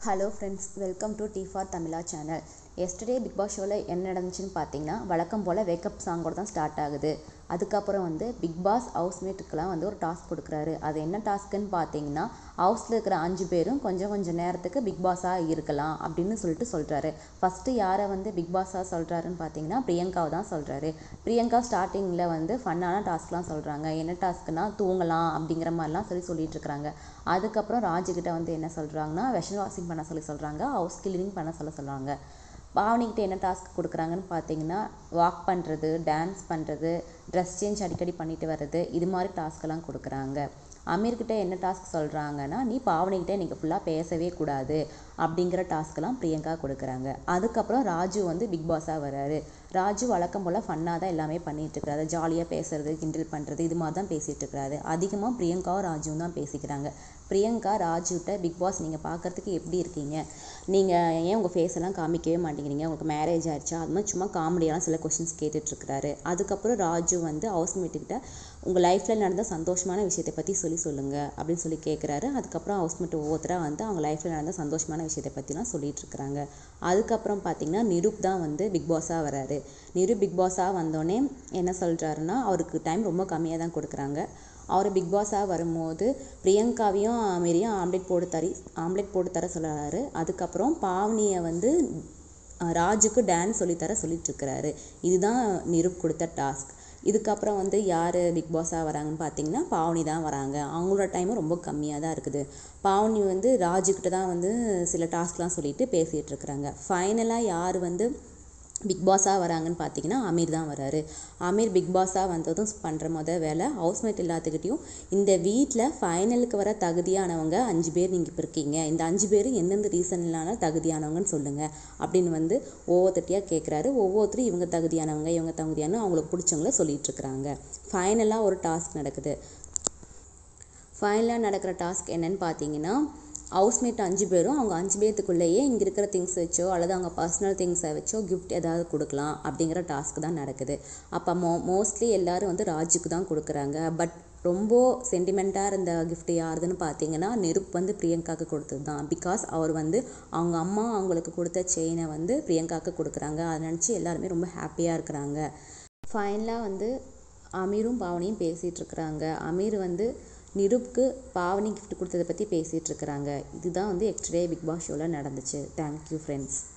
hello friends welcome to T for Tamizha channel yesterday Bigg Boss ஷோவில் என்ன நடந்துச்சுன்னு பார்த்தீங்கன்னா வழக்கம் போல் வேக்கப் சாங்கோட தான் ஸ்டார்ட் ஆகுது அதுக்கப்புறம் வந்து பிக் பாஸ் ஹவுஸ்மேட்டுக்கெலாம் வந்து ஒரு டாஸ்க் கொடுக்குறாரு அது என்ன டாஸ்க்குன்னு பார்த்தீங்கன்னா ஹவுஸில் இருக்கிற அஞ்சு பேரும் கொஞ்சம் கொஞ்சம் நேரத்துக்கு பிக் பாஸாக இருக்கலாம் அப்படின்னு சொல்லிட்டு சொல்கிறாரு ஃபஸ்ட்டு யாரை வந்து பிக் பாஸாக சொல்கிறாருன்னு பார்த்தீங்கன்னா பிரியங்காவை தான் சொல்கிறாரு பிரியங்கா ஸ்டார்டிங்கில் வந்து ஃபன்னான டாஸ்க்லாம் சொல்கிறாங்க என்ன டாஸ்க்குனா தூங்கலாம் அப்படிங்கிற மாதிரிலாம் சொல்லி சொல்லிட்டு இருக்கிறாங்க அதுக்கப்புறம் ராஜுக்கிட்ட வந்து என்ன சொல்கிறாங்கன்னா விஷன் வாஷிங் பண்ண சொல்லி சொல்கிறாங்க ஹவுஸ் கிளீனிங் பண்ண சொல்ல சொல்கிறாங்க பாவனிக்கிட்ட என்ன டாஸ்க் கொடுக்குறாங்கன்னு பார்த்தீங்கன்னா வாக் பண்ணுறது டான்ஸ் பண்ணுறது ட்ரெஸ் சேஞ்ச் அடிக்கடி பண்ணிட்டு வர்றது இது மாதிரி டாஸ்க்கெல்லாம் கொடுக்குறாங்க அமீர்கிட்ட என்ன டாஸ்க் சொல்கிறாங்கன்னா நீ பாவனிக்கிட்ட இன்றைக்கி ஃபுல்லாக பேசவே கூடாது அப்படிங்கிற டாஸ்க்கெல்லாம் பிரியங்கா கொடுக்குறாங்க அதுக்கப்புறம் ராஜு வந்து பிக் பாஸாக வராரு ராஜு வழக்கம் போல் ஃபன்னாக தான் எல்லாமே பண்ணிகிட்டு இருக்கிறாரு ஜாலியாக பேசுறது கிண்டல் பண்ணுறது இது மாதிரி தான் பேசிகிட்டு இருக்கிறாரு அதிகமாக பிரியங்காவும் ராஜுவும் தான் பேசிக்கிறாங்க பிரியங்கா ராஜுகிட்ட பிக் பாஸ் நீங்கள் பார்க்குறதுக்கு எப்படி இருக்கீங்க நீங்கள் ஏன் உங்கள் ஃபேஸ் எல்லாம் காமிக்கவே மாட்டேங்கிறீங்க உங்களுக்கு மேரேஜ் ஆயிடுச்சா அது மாதிரி சும்மா காமெடியெல்லாம் சில கொஷின்ஸ் கேட்டுட்ருக்கிறாரு அதுக்கப்புறம் ராஜு வந்து ஹவுஸ்மேட்டுக்கிட்ட உங்கள் லைஃப்பில் நடந்த சந்தோஷமான விஷயத்தை பற்றி சொல்லி சொல்லுங்கள் அப்படின்னு சொல்லி கேட்குறாரு அதுக்கப்புறம் ஹவுஸ்மேட் ஒவ்வொருத்தராக வந்து அவங்க லைஃப்பில் நடந்த சந்தோஷமான விஷயத்தை பற்றிலாம் சொல்லிட்டு இருக்கிறாங்க அதுக்கப்புறம் பார்த்தீங்கன்னா நிரூப் தான் வந்து பிக் பாஸாக வராரு நிரூப் பிக் பாஸாக வந்தோடனே என்ன சொல்கிறாருன்னா அவருக்கு டைம் ரொம்ப கம்மியாக தான் கொடுக்குறாங்க அவர் பிக் பாஸாக வரும்போது பிரியங்காவையும் மாரியும் ஆம்லேட் போட்டு தரி ஆம்லேட் போட்டு தர சொல்கிறாரு அதுக்கப்புறம் பாவனியை வந்து ராஜுக்கு டான்ஸ் சொல்லித்தர சொல்லிட்டுருக்கிறாரு இதுதான் நிரூப் கொடுத்த டாஸ்க் இதுக்கப்புறம் வந்து யார் பிக் பாஸாக வராங்கன்னு பார்த்தீங்கன்னா பாவனி தான் வராங்க அவங்களோட டைமும் ரொம்ப கம்மியாக தான் இருக்குது பாவனி வந்து ராஜுக்கிட்ட தான் வந்து சில டாஸ்க்லாம் சொல்லிட்டு பேசிகிட்டு இருக்கிறாங்க ஃபைனலாக யார் வந்து பிக் பாஸாக வராங்கன்னு பார்த்தீங்கன்னா அமீர் தான் வராரு அமீர் பிக் பாஸாக வந்ததும் பண்ணுற மொதல் வேலை ஹவுஸ்மேட் எல்லாத்துக்கிட்டையும் இந்த வீட்டில் ஃபைனலுக்கு வர தகுதியானவங்க அஞ்சு பேர் நீங்கள் இப்போ இருக்கீங்க இந்த அஞ்சு பேர் எந்தெந்த ரீசன்னால தகுதியானவங்கன்னு சொல்லுங்கள் அப்படின்னு வந்து ஒவ்வொருத்தட்டியாக கேட்குறாரு ஒவ்வொருத்தரும் இவங்க தகுதியானவங்க இவங்க தகுதியான அவங்களுக்கு பிடிச்சவங்கள சொல்லிட்டு இருக்கிறாங்க ஃபைனலாக ஒரு டாஸ்க் நடக்குது ஃபைனலாக நடக்கிற டாஸ்க் என்னன்னு பார்த்தீங்கன்னா ஹவுஸ்மேட் அஞ்சு பேரும் அவங்க அஞ்சு பேர்த்துக்குள்ளேயே இங்கே இருக்கிற திங்ஸ் வச்சோ அல்லது அவங்க பர்சனல் திங்ஸை வச்சோ கிஃப்ட் ஏதாவது கொடுக்கலாம் அப்படிங்கிற டாஸ்க் தான் நடக்குது அப்போ மோ மோஸ்ட்லி எல்லோரும் வந்து ராஜுக்கு தான் கொடுக்குறாங்க பட் ரொம்ப சென்டிமெண்ட்டாக இருந்த கிஃப்ட் யாருதுன்னு பார்த்தீங்கன்னா நெருப் வந்து பிரியங்காவுக்கு கொடுத்தது தான் பிகாஸ் அவர் வந்து அவங்க அம்மா அவங்களுக்கு கொடுத்த செயினை வந்து பிரியங்காவுக்கு கொடுக்குறாங்க அதை நினச்சி எல்லாருமே ரொம்ப ஹாப்பியாக இருக்கிறாங்க ஃபைனலாக வந்து அமீரும் பாவனியும் பேசிகிட்டு இருக்கிறாங்க அமீர் வந்து நிருப்க்கு பாவனி கிஃப்ட் கொடுத்ததை பற்றி பேசிகிட்டு இருக்கிறாங்க இதுதான் வந்து எக்ஸ்டே பிக் பாஸ் ஷோவில் நடந்துச்சு தேங்க்யூ ஃப்ரெண்ட்ஸ்